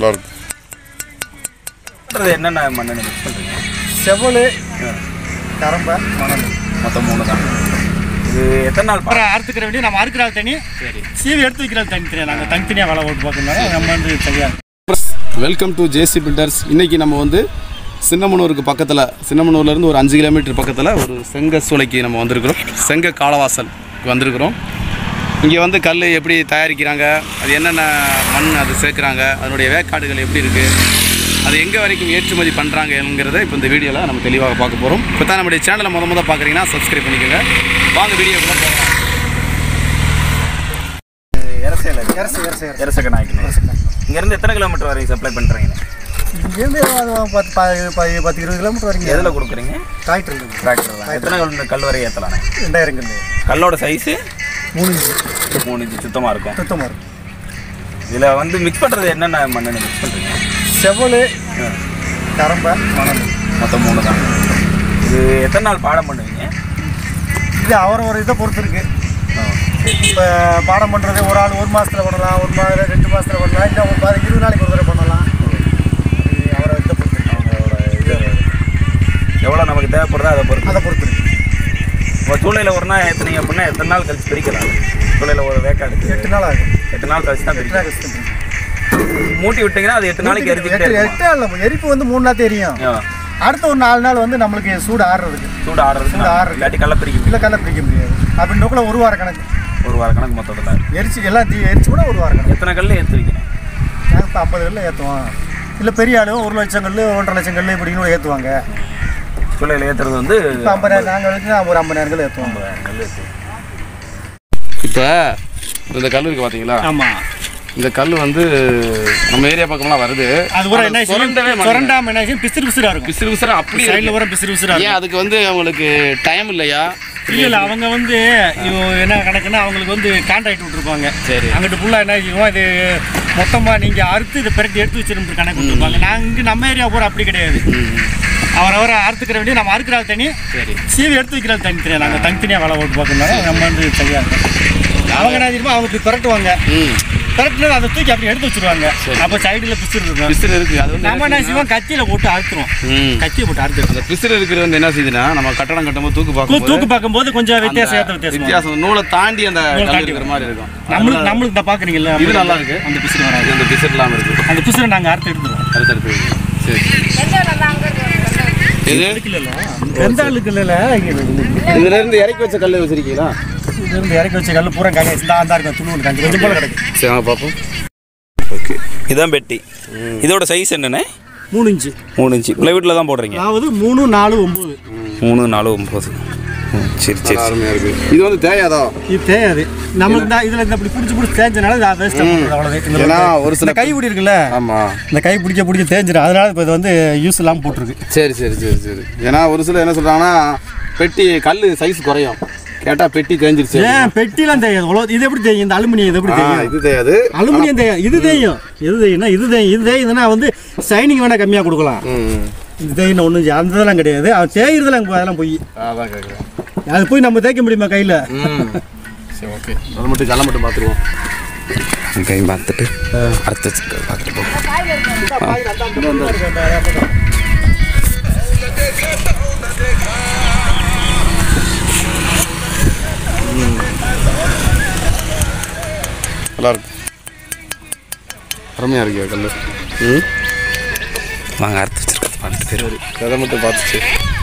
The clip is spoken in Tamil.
நல்லா இருக்கும் பண்றது என்னென்ன மண்ணெண்ணெய் மிக்ஸ் பண்ணுறீங்க செவல் கரம்பை மணல் மொத்தம் மூணு தான் இது எத்தனை நாள் பா- அப்புறம் அறுத்துக்கிற வேண்டிய நம்ம அறுக்கிற ஆள் தனி சீவி எடுத்து வைக்கிற ஆள் தனித்தனியாக நாங்கள் தனித்தனியாக வேலை ஓட்டு பார்க்கறதுனால நம்ம வந்து சரியாக வெல்கம் டு ஜேசி பில்டர்ஸ் இன்றைக்கி நம்ம வந்து சின்னமனூருக்கு பக்கத்தில் சின்னமனூர்லேருந்து ஒரு அஞ்சு கிலோமீட்டர் பக்கத்தில் ஒரு செங்க சூளைக்கு நம்ம வந்திருக்கிறோம் செங்க காலவாசல் வந்திருக்கிறோம் இங்கே வந்து கல் எப்படி தயாரிக்கிறாங்க அது என்னென்ன மண் அது சேர்க்குறாங்க அதனுடைய வேக்காடுகள் எப்படி இருக்குது அது எங்கே வரைக்கும் ஏற்றுமதி பண்ணுறாங்கங்கிறத இப்போ இந்த வீடியோவில் நம்ம தெளிவாக பார்க்க போகிறோம் இப்போ தான் நம்முடைய சேனலை முத முத பார்க்குறீங்கன்னா சப்ஸ்கிரைப் பண்ணிக்கோங்க வாங்க வீடியோக்குள்ள போகலாம் எரசேல எரசு எரசு எரசு எரசக்க நாய்க்கணும் இங்கேருந்து எத்தனை கிலோமீட்டர் வரைக்கும் சப்ளை பண்ணுறீங்க இங்கேருந்து அது பத்து ப- ப- பத்து இருபது கிலோமீட்டர் வரைக்கும் எதில் கொடுக்குறீங்க டிராக்டர் இருக்குது டிராக்டர் தான் எத்தனை கல் கல் வரை ஏற்றலானே ரெண்டாயிரம் கல் கல்லோட சைஸு மூணு இன்ச்சு மூணு இன்ச்சு சுத்தமாக இருக்கும் சுத்தமாக இருக்கும் இதில் வந்து மிக்ஸ் பண்ணுறது என்னென்ன மண்ணெண்ணெய் மிக்ஸ் பண்ணுறீங்க செவல் கரம்பை மணல் மொத்தம் மூணு தான் இது எத்தனை நாள் பாடம் பண்ணுவீங்க இது அவரவர் இதை பொறுத்து இருக்கு இப்போ பாடம் பண்ணுறது ஒரு ஆள் ஒரு மாதத்தில் பண்ணலாம் ஒரு மாதம் ரெண்டு மாதத்தில் பண்ணலாம் இல்லை ஒரு பாதி இருபது நாளைக்கு ஒரு தடவை பண்ணலாம் இது அவரை இதை பொறுத்து இருக்கு. அவங்களோட இது எவ்வளோ நமக்கு தேவைப்படுதோ அதை பொறுத்து அதை பொறுத்து இருக்கு இப்போ சூளையில் ஒரு நாள் ஏற்றுனீங்க அப்படின்னா எத்தனை நாள் கழிச்சு பிரிக்கலாம் சூளையில் ஒரு வேக்காடு எட்டு நாள் ஆகும் எட்டு நாள் கழிச்சு தான் எட்டு நாள் பிரிக்கலாம் கழிச்சு தான் மூட்டி விட்டீங்கன்னா அது எட்டு நாளைக்கு எரிஞ்சுக்கிட்டே எட்டு இருக்கும் எட்டு நாள் எரிப்பு வந்து மூணு நாள் தெரியும் ஆ, அடுத்த ஒரு நாலு நாள் வந்து நம்மளுக்கு சூடு ஆடுறதுக்கு சூடு ஆடுறது சூடு ஆறுறது. இல்லாட்டி கல்ல பிரிக்க முடியும் இல்லை கல்ல பிரிக்க முடியாது அப்படின்னக்குள்ள ஒரு வார கணக்கு ஒரு வார கணக்கு மொத்தத்தில் எரிச்சு எல்லாம் தீ எரிச்சு கூட ஒரு வார கணக்கு எத்தனை கல் ஏற்றுவீங்க நாங்கள் இப்போ ஐம்பது கல்ல ஏற்றுவோம் இல்லை பெரிய ஆளும் ஒரு லட்சம் கல் ஒன்றரை லட்சம் கல் இப்படின்னு ஏற்றுவாங்க சூளையில் ஏற்றுறது வந்து இப்போ ஐம்பதாயிரம் நாங்கள் வச்சு ஒரு ஐம்பதாயிரம் கல் ஏற்றுவோம் கல் ஏற்றுவோம் இப்போ இந்த கல் இருக்குது பார்த்தீங்களா ஆமாம் இந்த கல் வந்து நம்ம ஏரியா பக்கம்லாம் வருது அது கூட என்ன சுரண்டவே செய்யும்? சுரண்டாம என்ன செய்யும் பிசிறு பிசிறா இருக்கும் பிசிறு பிசிறு அப்படி சைடில் இருக்கு. வர பிசிறு பிசிறா இருக்கும் ஏன் அதுக்கு வந்து அவங்களுக்கு டைம் இல்லையா இல்லை இல்லை அவங்க வந்து இவ என்ன கணக்குன்னா அவங்களுக்கு வந்து கான்ட்ராக்ட் விட்டுருப்பாங்க சரி. அங்கிட்டு ஃபுல்லாக என்ன செய்வோம் இது மொத்தமாக நீங்கள் அறுத்து இதை பிரட்டி எடுத்து வச்சிருந்து கணக்கு விட்டுருப்பாங்க நாங்கள் இங்கே நம்ம ஏரியா பூரா அப்படி கிடையாது அவரவரை அறுத்துக்கிற வேண்டிய நம்ம அறுக்கிற ஆள் தனி சரி சீவி எடுத்து வைக்கிற ஆள் தனித்தனியாக நாங்கள் தனித்தனியாக வேலை ஓட்டு பார்க்கறதுனால நம்ம வந்து சரியாக இருக்கும் அவங்க என்ன செய்யுமோ அவங்க இப்படி பிரட்டுவாங்க ம் பிரட்டினது அதை தூக்கி அப்படி எடுத்து வச்சிருவாங்க அப்போ சைடில் பிசிறு இருக்கும் பிசிறு இருக்கு அது வந்து நம்ம என்ன செய்வோம் கத்தியில் போட்டு அறுத்துருவோம் ம் கத்தியை போட்டு அறுத்துருவோம் அந்த பிசிறு இருக்கிறது வந்து என்ன செய்யுதுன்னா நம்ம கட்டடம் கட்டும்போது தூக்கு தூ- பார்க்கும்போது தூக்கு பார்க்கும்போது கொஞ்சம் வித்தியாசம் ஏற்ற அந்த வித்தியாசம் வித்தியாசம் நூலை தாண்டி அந்த நூலை கல் தாண்டி இருக்கிற மாதிரி இருக்கும் நம்மளுக்கு நம்மளுக்கு இந்த பார்க்குறீங்கல்ல இது நல்லா இருக்கு. அந்த பிசிறு வராது இது இந்த பிசிறு இல்லாமல் இருக்கு அந்த பிசிறு நாங்கள் அறுத்து எடுத்துருவோம் அடுத்தடுத்து சரி இது எந்த ஆளுக்கு இல்லைல்ல இதுல இருந்து இறக்கி வச்ச கல் வச்சிருக்கீங்களா இருந்து இறக்கி வச்ச கல் பூரா காங்க இந்த அந்த இருக்கும் துணு காஞ்சி கொஞ்சம் போல கிடக்கு சரி வாங்க பார்ப்போம் ஓகே இதுதான் பெட்டி இதோட சைஸ் என்னண்ணே மூணு இன்ச்சு மூணு இன்ச்சு பிளைவுட்டில் தான் போடுறீங்க அதாவது மூணு நாலு ஒம்பது மூணு நாலு ஒம்பது ம், சரி சரி சரி. அருமையா இருக்கு இது வந்து தேயாதா இது தேயாது நம்மளுக்கு தான் இதில் இந்த இப்படி பிடிச்சி பிடிச்சி தேஞ்சனால இது வேஸ்ட்டாக போடுறது அவ்வளோதான் ஏன்னா ஒரு சில இந்த கை பிடி இருக்குல்ல ஆமா இந்த கை பிடிக்க பிடிக்க தேஞ்சிடும் அதனால இப்போ இது வந்து யூஸ் இல்லாமல் போட்டிருக்கு சரி சரி சரி சரி ஏன்னா ஒரு சிலர் என்ன சொல்றாங்கன்னா பெட்டி கல் சைஸ் குறையும் கேட்டா பெட்டி தேஞ்சிருச்சு ஏன் பெட்டிலாம் தெரியாது அவ்வளோ இது எப்படி தெரியும் இந்த அலுமினியம் இது எப்படி ஆ, தெரியும் இது தேயாது அலுமினியம் தெரியும் இது தெரியும் இது தெரியும்னா இது தெரியும் இது தெரியுதுன்னா வந்து சைனிங் வேணால் கம்மியாக கொடுக்கலாம் ம் இது தேய்னா ஒன்றும் அந்த இதெல்லாம் கிடையாது அவன் தேய்கிறதுலாம் அதெல்லாம் போய் அதான் கேட்குறேன் அது போய் நம்ம தேய்க்க முடியுமா கையில் ம் சரி ஓகே அது மட்டும் கல்லை மட்டும் பார்த்துருவோம் கை பார்த்துட்டு அடுத்த சிக்கல் பார்த்துட்டு போகும் நல்லா இருக்கு அருமையாக இருக்கு கல் ம் வாங்க அடுத்து வச்சிருக்கிறது பார்த்துட்டு சரி கதை மட்டும் பார்த்துச்சு